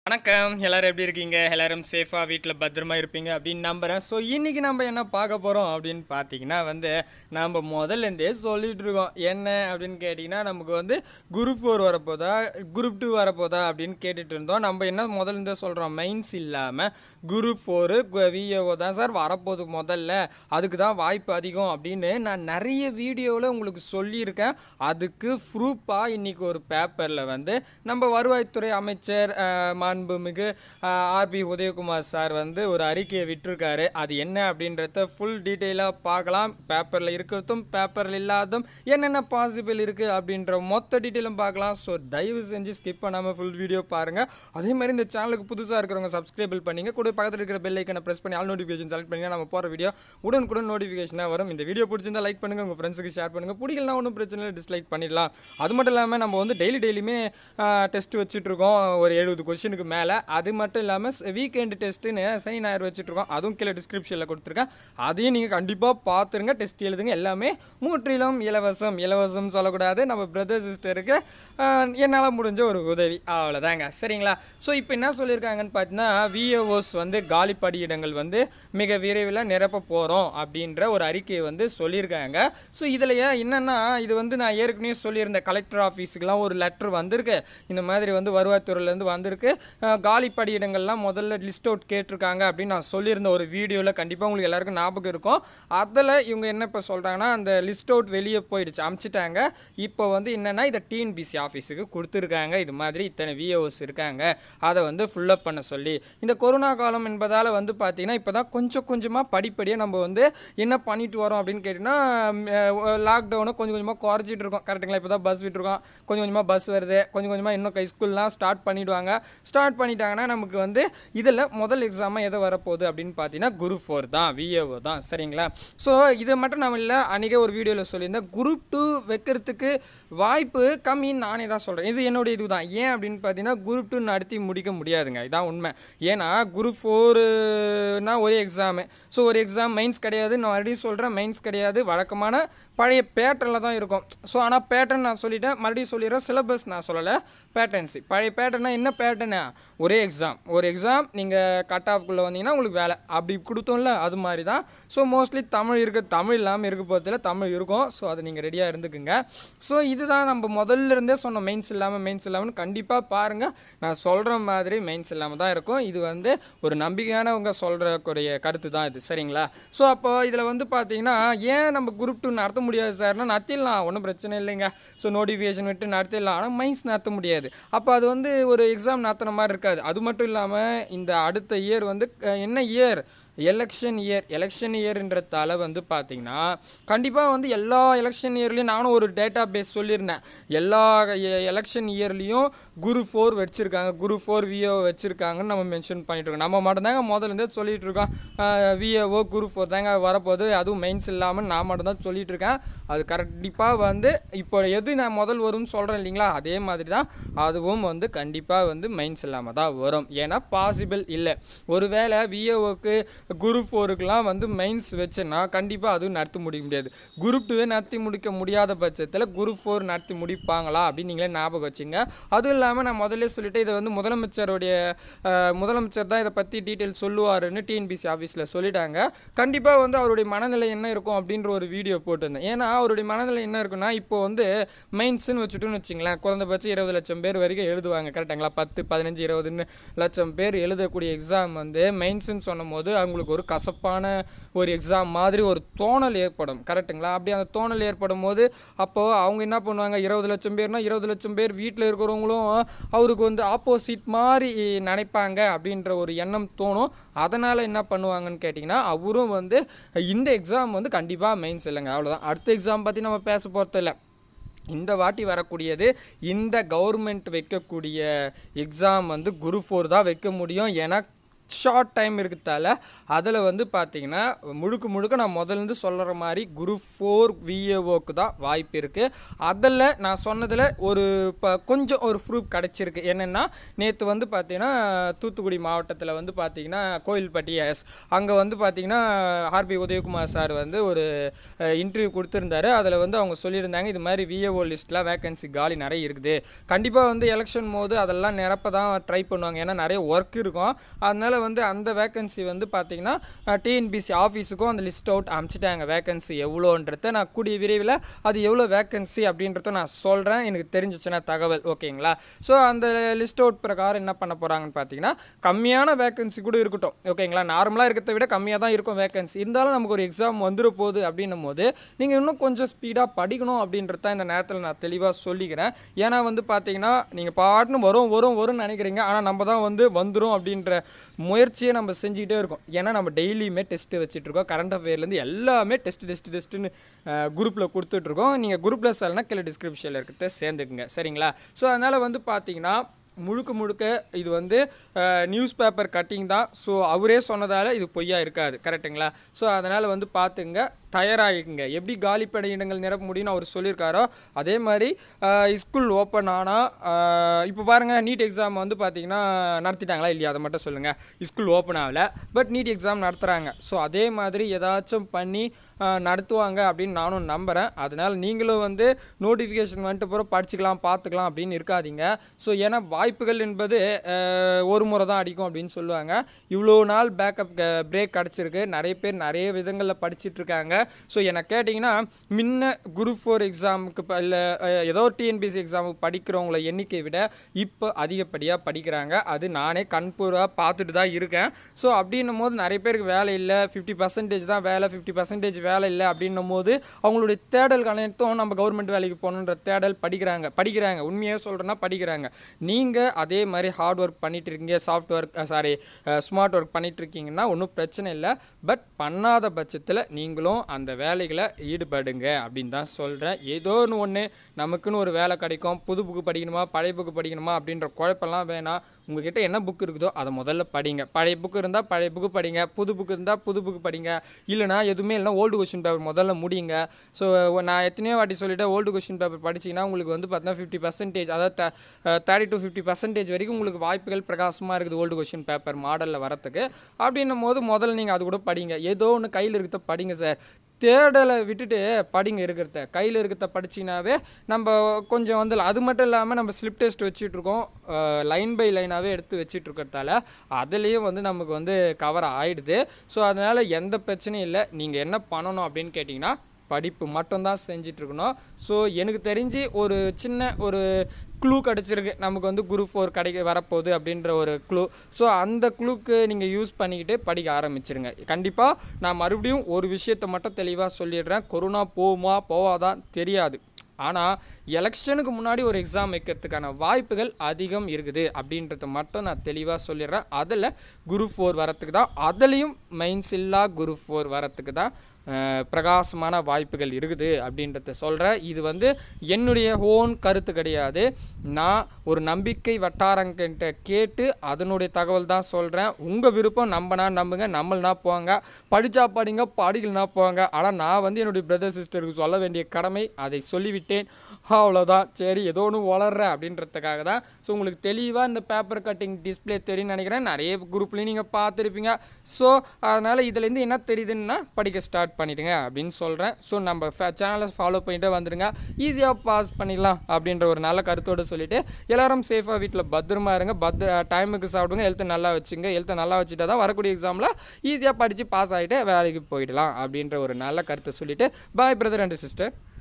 வணக்கம் எல்லாரும் எப்படி இருக்கீங்க எல்லாரும் சேஃபாக வீட்டில் பத்திரமா இருப்பீங்க அப்படின்னு நம்புகிறேன் ஸோ இன்றைக்கி நம்ம என்ன பார்க்க போகிறோம் அப்படின்னு பார்த்தீங்கன்னா வந்து நம்ம முதல்லேருந்தே சொல்லிட்டு இருக்கோம் என்ன அப்படின்னு கேட்டிங்கன்னா நமக்கு வந்து குரூப் ஃபோர் வரப்போதா குரூப் டூ வரப்போதா அப்படின்னு கேட்டுட்டு இருந்தோம் நம்ம என்ன முதல்லேருந்தே சொல்கிறோம் மைன்ஸ் இல்லாமல் குரூப் ஃபோரு விஏஓ தான் சார் வரப்போகுது முதல்ல அதுக்கு தான் வாய்ப்பு அதிகம் அப்படின்னு நான் நிறைய வீடியோவில் உங்களுக்கு சொல்லியிருக்கேன் அதுக்கு ப்ரூஃபாக இன்றைக்கி ஒரு பேப்பரில் வந்து நம்ம வருவாய்த்துறை அமைச்சர் அஹ், மாண்புமிகு ஆர்பி உதயகுமார் சார் வந்து ஒரு அறிக்கையை விட்டிருக்காரு அது என்ன அப்படின்றத ஃபுல் டீட்டெயிலாக பார்க்கலாம் பேப்பரில் இருக்கிறதும் பேப்பரில் இல்லாததும் என்னென்ன பாசிபிள் இருக்குது அப்படின்ற மொத்த டீட்டெயிலும் பார்க்கலாம் ஸோ தயவு செஞ்சு ஸ்கிப் பண்ணாமல் ஃபுல் வீடியோ பாருங்கள் அதே மாதிரி இந்த சேனலுக்கு புதுசாக இருக்கிறவங்க சப்ஸ்கிரைபிள் பண்ணிங்க கூட பக்கத்தில் இருக்கிற பெல் ஐக்கனை ப்ரெஸ் பண்ணி ஆல் நோட்டிஃபிகேஷன் செலக்ட் பண்ணி நம்ம போகிற வீடியோ உடனுக்குடன் நோட்டிஃபிகேஷனாக வரும் இந்த வீடியோ பிடிச்சிருந்தா லைக் பண்ணுங்கள் உங்கள் ஃப்ரெண்ட்ஸுக்கு ஷேர் பண்ணுங்கள் பிடிக்கலனா ஒன்றும் பிரச்சனை இல்லை டிஸ்லைக் பண்ணிடலாம் அது மட்டும் இல்லாமல் நம்ம வந்து டெய்லி டெய்லியுமே டெஸ்ட் வச்சுட்ருக்கோம் ஒரு எழுபது கொஸ்டினுக்கு மேலே அது மட்டும் இல்லாமல் வீக்கெண்டு டெஸ்ட்டுன்னு சனி ஞாயிறு வச்சுட்ருக்கோம் அதுவும் கீழே டிஸ்கிரிப்ஷனில் கொடுத்துருக்கேன் அதையும் நீங்கள் கண்டிப்பாக பார்த்துருங்க டெஸ்ட் எழுதுங்க எல்லாமே முற்றிலும் இலவசம் இலவசம் சொல்லக்கூடாது நம்ம பிரதர் சிஸ்டருக்கு என்னால் முடிஞ்ச ஒரு உதவி அவ்வளோதாங்க சரிங்களா ஸோ இப்போ என்ன சொல்லியிருக்காங்கன்னு பார்த்தீங்கன்னா விஏஓஸ் வந்து காலி பணியிடங்கள் வந்து மிக விரைவில் நிரப்ப போகிறோம் அப்படின்ற ஒரு அறிக்கையை வந்து சொல்லியிருக்காங்க ஸோ இதில் என்னென்னா இது வந்து நான் ஏற்கனவே சொல்லியிருந்தேன் கலெக்டர் ஆஃபீஸுக்கெலாம் ஒரு லெட்டர் வந்திருக்கு இந்த மாதிரி வந்து வருவாய்த்துறையிலேருந்து வந்திருக்கு அஹ், காலி பணியிடங்கள்லாம் முதல்ல லிஸ்ட் அவுட் கேட்டிருக்காங்க அப்படின்னு நான் சொல்லியிருந்த ஒரு வீடியோவில் கண்டிப்பாக உங்களுக்கு எல்லாருக்கும் ஞாபகம் இருக்கும் அதில் இவங்க என்ன இப்போ சொல்கிறாங்கன்னா அந்த லிஸ்ட் அவுட் வெளியே போயிடுச்சு அமுச்சிட்டாங்க இப்போ வந்து என்னென்னா இதை டிஎன்பிசி ஆஃபீஸுக்கு கொடுத்துருக்காங்க இது மாதிரி இத்தனை விஏஓஸ் இருக்காங்க அதை வந்து ஃபுல்லப் பண்ண சொல்லி இந்த கொரோனா காலம் என்பதால் வந்து பார்த்திங்கன்னா இப்போ தான் கொஞ்சம் கொஞ்சமாக படிப்படியாக நம்ம வந்து என்ன பண்ணிட்டு வரோம் அப்படின்னு கேட்டிங்கன்னா லாக்டவுனை கொஞ்சம் கொஞ்சமாக குறைச்சிட்டு இருக்கோம் கரெக்டுங்களா இப்போ தான் பஸ் விட்டுருக்கோம் கொஞ்சம் கொஞ்சமாக பஸ் வருது கொஞ்சம் கொஞ்சமாக இன்னும் கை ஸ்கூல்லாம் ஸ்டார்ட் பண்ணிவிடுவாங்க ஸ்டார்ட் பண்ணிட்டாங்கன்னா நமக்கு வந்து இதில் முதல் எக்ஸாமாக எதை வரப்போகுது அப்படின்னு பார்த்தீங்கன்னா குரூப் ஃபோர் தான் விஏஓ தான் சரிங்களா ஸோ இதை மட்டும் நம்ம இல்லை அன்றைக்கே ஒரு வீடியோவில் சொல்லியிருந்தேன் குரூப் டூ வைக்கிறதுக்கு வாய்ப்பு கம்மின்னு நானே தான் சொல்கிறேன் இது என்னுடைய இது தான் ஏன் அப்படின்னு பார்த்தீங்கன்னா குரூப் டூ நடத்தி முடிக்க முடியாதுங்க இதான் உண்மை ஏன்னா குரூப் ஃபோருனா ஒரே எக்ஸாமு ஸோ ஒரு எக்ஸாம் மெயின்ஸ் கிடையாது நான் மறுபடியும் சொல்கிறேன் மெயின்ஸ் கிடையாது வழக்கமான பழைய பேட்டர்னில் தான் இருக்கும் ஸோ ஆனால் பேட்டர்ன் நான் சொல்லிட்டேன் மறுபடியும் சொல்லிடுறேன் சிலபஸ் நான் சொல்லலை பேட்டர்ன்ஸு பழைய பேட்டர்னா என்ன பேட்டர்னா ஒரே எக்ஸாம் ஒரு எக்ஸாம் நீங்கள் கட் ஆஃப்குள்ளே வந்தீங்கன்னா உங்களுக்கு வேலை அப்படி கொடுத்தோம்ல அது மாதிரி தான் ஸோ மோஸ்ட்லி தமிழ் இருக்க தமிழ் இல்லாமல் இருக்க போகிறதுல தமிழ் இருக்கும் ஸோ அது நீங்கள் ரெடியாக இருந்துக்குங்க ஸோ இதுதான் நம்ம முதல்ல இருந்தே சொன்னோம் மெயின்ஸ் இல்லாமல் மெயின்ஸ் இல்லாமல் கண்டிப்பாக பாருங்கள் நான் சொல்கிற மாதிரி மெயின்ஸ் இல்லாமல் தான் இருக்கும் இது வந்து ஒரு நம்பிக்கையானவங்க சொல்கிறக்கூடிய கருத்து தான் இது சரிங்களா ஸோ அப்போ இதில் வந்து பார்த்தீங்கன்னா ஏன் நம்ம குரூப் டூ நடத்த முடியாது சார்னா நடத்திடலாம் ஒன்றும் பிரச்சனை இல்லைங்க ஸோ நோட்டிஃபிகேஷன் விட்டு நடத்திடலாம் ஆனால் மைன்ஸ் நடத்த முடியாது அப்போ அது வந்து ஒரு எக்ஸாம் நடத்துன மாதிரி இருக்காது அது மட்டும் இல்லாமல் இந்த அடுத்த இயர் வந்து அஹ், என்ன இயர் எலெக்ஷன் இயர் எலெக்ஷன் இயர்ன்றதால வந்து பார்த்தீங்கன்னா கண்டிப்பாக வந்து எல்லா எலெக்ஷன் இயர்லேயும் நானும் ஒரு டேட்டா பேஸ் சொல்லியிருந்தேன் எல்லா எலெக்ஷன் இயர்லேயும் குரு ஃபோர் வச்சுருக்காங்க குரு ஃபோர் விஓ வச்சுருக்காங்கன்னு நம்ம மென்ஷன் பண்ணிட்டு இருக்கோம் நம்ம மட்டும்தாங்க முதல்லேருந்தே சொல்லிட்டு இருக்கோம் விஏஓ குரு ஃபோர் தாங்க வரப்போகுது அதுவும் மெயின்ஸ் இல்லாமல் நான் மட்டும்தான் சொல்லிட்டு இருக்கேன் அது கண்டிப்பாக வந்து இப்போ எது நான் முதல் வரும்னு சொல்கிறேன் இல்லைங்களா அதே மாதிரி தான் அதுவும் வந்து கண்டிப்பாக வந்து மெயின்ஸ் இல்லாமல் தான் வரும் ஏன்னா பாசிபிள் இல்லை ஒருவேளை விஏஓக்கு குரூப் ஃபோருக்குலாம் வந்து மெயின்ஸ் வச்சுன்னா கண்டிப்பாக அதுவும் நடத்தி முடிக்க முடியாது குரூப் டூவே நடத்தி முடிக்க முடியாத பட்சத்தில் குரூப் ஃபோர் நடத்தி முடிப்பாங்களா அப்படின்னு நீங்களே ஞாபகம் வச்சுங்க அதுவும் இல்லாமல் நான் முதல்ல சொல்லிட்டு இதை வந்து முதலமைச்சருடைய அஹ், முதலமைச்சர் தான் இதை பற்றி டீட்டெயில் சொல்லுவாருன்னு டிஎன்பிசி ஆஃபீஸில் சொல்லிட்டாங்க கண்டிப்பாக வந்து அவருடைய மனநிலை என்ன இருக்கும் அப்படின்ற ஒரு வீடியோ போட்டிருந்தேன் ஏன்னா அவருடைய மனநிலை என்ன இருக்குன்னா இப்போ வந்து மெயின்ஸ்னு வச்சுட்டுன்னு வச்சுங்களேன் குறைந்தபட்சம் இருபது லட்சம் பேர் வரைக்கும் எழுதுவாங்க கரெக்டாங்களா பத்து பதினஞ்சு இருபதுன்னு லட்சம் பேர் எழுதக்கூடிய எக்ஸாம் வந்து மெயின்ஸ்னு சொன்னும் போது அவங்களுக்கு ஒரு கசப்பான ஒரு எக்ஸாம் மாதிரி ஒரு தோணல் ஏற்படும் கரெக்ட்டுங்களா அப்படி அந்த தோணல் ஏற்படும் போது அப்போது அவங்க என்ன பண்ணுவாங்க இருபது லட்சம் பேர்னா இருபது லட்சம் பேர் வீட்டில் இருக்கிறவங்களும் அவருக்கு வந்து ஆப்போசிட் மாதிரி நினைப்பாங்க அப்படின்ற ஒரு எண்ணம் தோணும் அதனால் என்ன பண்ணுவாங்கன்னு கேட்டிங்கன்னா அவரும் வந்து இந்த எக்ஸாம் வந்து கண்டிப்பாக மெயின்ஸ் இல்லைங்க அவ்வளோதான் அடுத்த எக்ஸாம் பற்றி நம்ம பேச போகிறது இல்லை இந்த வாட்டி வரக்கூடியது இந்த கவர்மெண்ட் வைக்கக்கூடிய எக்ஸாம் வந்து குரு ஃபோர் தான் வைக்க முடியும் ஏன்னா ஷார்ட் டைம் இருக்கிறதால அதில் வந்து பார்த்தீங்கன்னா முழுக்க முழுக்க நான் முதல்லேருந்து சொல்கிற மாதிரி குரூப் ஃபோர் விஏஓக்கு தான் வாய்ப்பு இருக்குது அதில் நான் சொன்னதில் ஒரு இப்போ கொஞ்சம் ஒரு ப்ரூஃப் கிடச்சிருக்கு என்னென்னா நேற்று வந்து பார்த்தீங்கன்னா தூத்துக்குடி மாவட்டத்தில் வந்து பார்த்தீங்கன்னா கோயில்பட்டி எஸ் அங்கே வந்து பார்த்தீங்கன்னா ஆர்பி உதயகுமார் சார் வந்து ஒரு இன்டர்வியூ கொடுத்துருந்தாரு அதில் வந்து அவங்க சொல்லியிருந்தாங்க இது மாதிரி விஏஓ லிஸ்ட்டில் வேகன்சி காலி நிறைய இருக்குது கண்டிப்பாக வந்து எலெக்ஷன் போது அதெல்லாம் நிரப்ப தான் ட்ரை பண்ணுவாங்க ஏன்னா நிறைய ஒர்க் இருக்கும் அதனால் வந்து அந்த வேகன்சி வந்து பார்த்தீங்கன்னா டிஎன்பிசி ஆஃபீஸுக்கும் அந்த லிஸ்ட் அவுட் அனுப்பிச்சிட்டாங்க வேகன்சி எவ்வளோன்றத நான் கூடிய விரைவில் அது எவ்வளோ வேகன்சி அப்படின்றத நான் சொல்கிறேன் எனக்கு தெரிஞ்சிச்சுன்னா தகவல் ஓகேங்களா ஸோ அந்த லிஸ்ட் அவுட் பிரகாரம் என்ன பண்ண போகிறாங்கன்னு பார்த்தீங்கன்னா கம்மியான வேகன்சி கூட இருக்கட்டும் ஓகேங்களா நார்மலாக இருக்கிறத விட கம்மியாக தான் இருக்கும் வேகன்சி இருந்தாலும் நமக்கு ஒரு எக்ஸாம் வந்துட போகுது அப்படின்னும் போது நீங்கள் இன்னும் கொஞ்சம் ஸ்பீடாக படிக்கணும் அப்படின்றத இந்த நேரத்தில் நான் தெளிவாக சொல்லிக்கிறேன் ஏன்னா வந்து பார்த்தீங்கன்னா நீங்கள் பாட்டுன்னு வரும் வரும் வரும்னு நினைக்கிறீங்க ஆனால் நம்ம தான் வந்து வந்துடும் அப்படின்ற முயற்சியை நம்ம செஞ்சுக்கிட்டே இருக்கோம் ஏன்னா நம்ம டெய்லியுமே டெஸ்ட்டு வச்சுட்ருக்கோம் கரண்ட் அஃபேர்லேருந்து எல்லாமே டெஸ்ட் டெஸ்ட் டெஸ்ட்டுன்னு குரூப்பில் கொடுத்துட்ருக்கோம் நீங்கள் குரூப்பில் சொல்லனா கீழே டிஸ்கிரிப்ஷனில் இருக்கிறத சேர்ந்துக்குங்க சரிங்களா ஸோ அதனால் வந்து பார்த்தீங்கன்னா முழுக்க முழுக்க இது வந்து நியூஸ் பேப்பர் கட்டிங் தான் ஸோ அவரே சொன்னதால் இது பொய்யா இருக்காது கரெக்டுங்களா ஸோ அதனால் வந்து பார்த்துங்க தயாராகிக்குங்க எப்படி காலி பணியிடங்கள் நிரப்ப முடியும்னு அவர் சொல்லியிருக்காரோ அதே மாதிரி ஸ்கூல் ஓப்பன் ஆனால் இப்போ பாருங்கள் நீட் எக்ஸாம் வந்து பார்த்தீங்கன்னா நடத்திட்டாங்களா இல்லையா அதை மட்டும் சொல்லுங்கள் ஸ்கூல் ஓப்பன் ஆகலை பட் நீட் எக்ஸாம் நடத்துகிறாங்க ஸோ அதே மாதிரி ஏதாச்சும் பண்ணி ஆஹ், நடத்துவாங்க அப்படின்னு நானும் நம்புகிறேன் அதனால் நீங்களும் வந்து நோட்டிஃபிகேஷன் வந்துட்டு பிறகு படிச்சுக்கலாம் பார்த்துக்கலாம் அப்படின்னு இருக்காதீங்க ஸோ ஏன்னா வாய்ப்புகள் என்பது ஆஹ், ஒரு முறை தான் அடிக்கும் அப்படின்னு சொல்லுவாங்க இவ்வளோ நாள் பேக்கப் பிரேக் கிடச்சிருக்கு நிறைய பேர் நிறைய விதங்களில் படிச்சிட்டு இருக்காங்க ஸோ என்னை கேட்டிங்கன்னா முன்ன குரூப் ஃபோர் எக்ஸாமுக்கு இப்போ இல்லை ஏதோ டிஎன்பிசி எக்ஸாமுக்கு படிக்கிறவங்கள எண்ணிக்கை விட இப்போ அதிகப்படியாக படிக்கிறாங்க அது நானே கண்பூராக பார்த்துட்டு தான் இருக்கேன் ஸோ அப்படின்னும் போது நிறைய பேருக்கு வேலை இல்லை ஃபிஃப்டி பர்சன்டேஜ் தான் வேலை ஃபிஃப்டி பர்சன்டேஜ் வேலை இல்லை அப்படின்னும் போது அவங்களுடைய தேடல் அனைத்தும் நம்ம கவர்மெண்ட் வேலைக்கு போகணுன்ற தேடல் படிக்கிறாங்க படிக்கிறாங்க உண்மையாக சொல்கிறேன்னா படிக்கிறாங்க நீங்கள் அதே மாதிரி ஹார்ட் ஒர்க் பண்ணிட்டு இருக்கீங்க soft work sorry smart work பண்ணிட்டு இருக்கீங்கன்னா ஒன்றும் பிரச்சனை இல்லை பட் பண்ணாத பட்சத்தில் நீங்களும் அந்த வேலைகளை ஈடுபடுங்க அப்படின்னு தான் சொல்கிறேன் ஏதோ ஒன்று ஒன்று நமக்குன்னு ஒரு வேலை கிடைக்கும் புது புக்கு படிக்கணுமா பழைய புக்கு படிக்கணுமா அப்படின்ற குழப்பம்லாம் வேணாம் உங்ககிட்ட என்ன புக் இருக்குதோ அதை முதல்ல படிங்க பழைய புக்கு இருந்தால் பழைய புக்கு படிங்க புது புக்கு இருந்தால் புது புக்கு படிங்க இல்லைனா எதுவுமே இல்லைனா ஓல்டு கொஸ்டின் பேப்பர் முதல்ல முடியுங்க ஸோ நான் எத்தனையோ வாட்டி சொல்லிட்டேன் ஓல்டு கொஸ்டின் பேப்பர் படிச்சீங்கன்னா உங்களுக்கு வந்து பார்த்தீங்கன்னா ஃபிஃப்டி பர்சன்டேஜ் அதாவது தேர்ட்டி டு ஃபிஃப்டி பர்சன்டேஜ் வரைக்கும் உங்களுக்கு வாய்ப்புகள் பிரகாசமாக இருக்குது ஓல்டு கொஸ்டின் பேப்பர் மாடலில் வரத்துக்கு அப்படின்னும் போது முதல்ல நீங்கள் அது கூட படிங்க ஏதோ ஒன்று கையில் இருக்கிறத படிங்க சார் தேடலை விட்டுட்டு படிங்க இருக்கிறத கையில் இருக்கிறத படிச்சிங்கனாவே நம்ம கொஞ்சம் வந்து அது மட்டும் இல்லாமல் நம்ம ஸ்லிப் டெஸ்ட் வச்சுட்டு இருக்கோம் லைன் பை லைனாகவே எடுத்து வச்சுட்டு இருக்கிறதால அதுலேயும் வந்து நமக்கு வந்து கவர் ஆயிடுது ஸோ அதனால் எந்த பிரச்சனையும் இல்லை நீங்கள் என்ன பண்ணணும் அப்படின்னு கேட்டிங்கன்னா படிப்பு மட்டும்தான் செஞ்சுட்டு இருக்கணும் ஸோ எனக்கு தெரிஞ்சு ஒரு சின்ன ஒரு க்ளூ கிடச்சிருக்கு நமக்கு வந்து குரூப் ஃபோர் கிடைக்க வரப்போகுது அப்படின்ற ஒரு க்ளூ ஸோ அந்த க்ளூக்கு நீங்கள் யூஸ் பண்ணிக்கிட்டு படிக்க ஆரம்பிச்சிருங்க கண்டிப்பாக நான் மறுபடியும் ஒரு விஷயத்தை மட்டும் தெளிவாக சொல்லிடுறேன் கொரோனா போகுமா போவாதான் தெரியாது ஆனால் எலெக்ஷனுக்கு முன்னாடி ஒரு எக்ஸாம் வைக்கிறதுக்கான வாய்ப்புகள் அதிகம் இருக்குது அப்படின்றத மட்டும் நான் தெளிவாக சொல்லிடுறேன் அதில் குரூப் ஃபோர் வரத்துக்கு தான் அதுலேயும் மெயின்ஸ் இல்லா குரூப் ஃபோர் வரத்துக்கு தான் அஹ், பிரகாசமான வாய்ப்புகள் இருக்குது அப்படின்றத சொல்கிறேன் இது வந்து என்னுடைய ஓன் கருத்து கிடையாது நான் ஒரு நம்பிக்கை வட்டாரங்கிட்ட கேட்டு அதனுடைய தகவல் தான் சொல்கிறேன் உங்கள் விருப்பம் நம்பினா நம்புங்க நம்மளனா போங்க படித்தா படிங்க படிக்கலனா போங்க ஆனால் நான் வந்து என்னுடைய பிரதர் சிஸ்டருக்கு சொல்ல வேண்டிய கடமை அதை சொல்லிவிட்டேன் அவ்வளோதான் சரி ஏதோ ஒன்று வளர்றேன் அப்படின்றதுக்காக தான் ஸோ உங்களுக்கு தெளிவாக இந்த பேப்பர் கட்டிங் டிஸ்ப்ளே தெரியும்னு நினைக்கிறேன் நிறைய குரூப்லேயும் நீங்கள் பார்த்துருப்பீங்க ஸோ அதனால் இதுலேருந்து என்ன தெரியுதுன்னா படிக்க ஸ்டார்ட் பண்ணிடுங்க அப்படின்னு சொல்கிறேன் ஸோ நம்ம சேனலை ஃபாலோ பண்ணிட்டே வந்துடுங்க ஈஸியாக பாஸ் பண்ணிடலாம் அப்படின்ற ஒரு நல்ல கருத்தோடு சொல்லிட்டு எல்லாரும் சேஃபாக வீட்டில் பத்திரமா இருங்க பத் டைமுக்கு சாப்பிடுங்க ஹெல்த்தை நல்லா வச்சுங்க ஹெல்த்தை நல்லா வச்சுட்டா தான் வரக்கூடிய எக்ஸாமில் ஈஸியாக படித்து பாஸ் ஆகிட்டு வேலைக்கு போயிடலாம் அப்படின்ற ஒரு நல்ல கருத்தை சொல்லிட்டு பாய் பிரதர் அண்ட் சிஸ்டர்